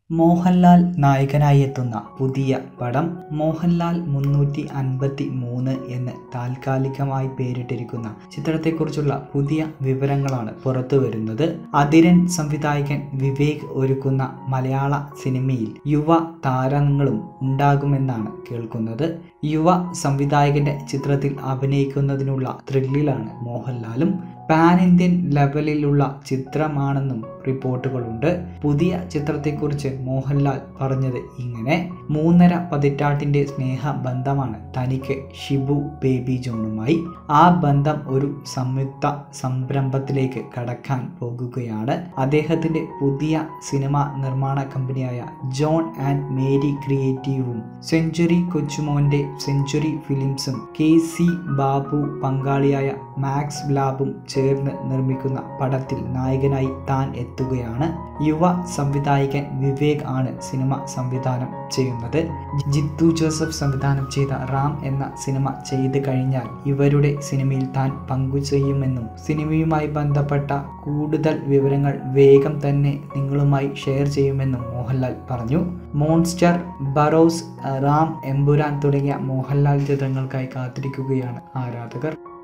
മോഹൻലാൽ നായകനായി എത്തുന്ന പുതിയ പടം മോഹൻലാൽ മുന്നൂറ്റി അൻപത്തി മൂന്ന് എന്ന് താൽക്കാലികമായി പേരിട്ടിരിക്കുന്ന ചിത്രത്തെക്കുറിച്ചുള്ള പുതിയ വിവരങ്ങളാണ് പുറത്തു വരുന്നത് അതിരൻ സംവിധായകൻ വിവേക് ഒരുക്കുന്ന മലയാള സിനിമയിൽ യുവ താരങ്ങളും ഉണ്ടാകുമെന്നാണ് കേൾക്കുന്നത് യുവ സംവിധായകന്റെ ചിത്രത്തിൽ അഭിനയിക്കുന്നതിനുള്ള ത്രില്ലിലാണ് മോഹൻലാലും പാൻ ഇന്ത്യൻ ലെവലിലുള്ള ചിത്രമാണെന്നും റിപ്പോർട്ടുകളുണ്ട് പുതിയ ചിത്രത്തെക്കുറിച്ച് മോഹൻലാൽ പറഞ്ഞത് ഇങ്ങനെ മൂന്നര പതിറ്റാണ്ടിൻ്റെ സ്നേഹ ബന്ധമാണ് തനിക്ക് ഷിബു ബേബി ജോണുമായി ആ ബന്ധം ഒരു സംയുക്ത സംരംഭത്തിലേക്ക് കടക്കാൻ പോകുകയാണ് അദ്ദേഹത്തിൻ്റെ പുതിയ സിനിമ നിർമ്മാണ കമ്പനിയായ ജോൺ ആൻഡ് മേരി ക്രിയേറ്റീവും സെഞ്ചുറി കൊച്ചുമോൻ്റെ സെഞ്ചുറി ഫിലിംസും കെ സി ബാബു പങ്കാളിയായ മാക്സ് ലാബും ചേർന്ന് നിർമ്മിക്കുന്ന പടത്തിൽ നായകനായി താൻ എത്തുകയാണ് യുവ സംവിധായകൻ വിവേക് ആണ് സിനിമ സംവിധാനം ചെയ്യുന്നത് ജിത്തു ജോസഫ് സംവിധാനം ചെയ്ത റാം എന്ന സിനിമ ചെയ്ത് കഴിഞ്ഞാൽ ഇവരുടെ സിനിമയിൽ താൻ പങ്കുചെയ്യുമെന്നും സിനിമയുമായി ബന്ധപ്പെട്ട കൂടുതൽ വിവരങ്ങൾ വേഗം തന്നെ നിങ്ങളുമായി ഷെയർ ചെയ്യുമെന്നും മോഹൻലാൽ പറഞ്ഞു മോൺസ്റ്റർ ബറോസ് റാം എമ്പുരാൻ തുടങ്ങിയ മോഹൻലാൽ ചിത്രങ്ങൾക്കായി കാത്തിരിക്കുകയാണ് ആരാധകർ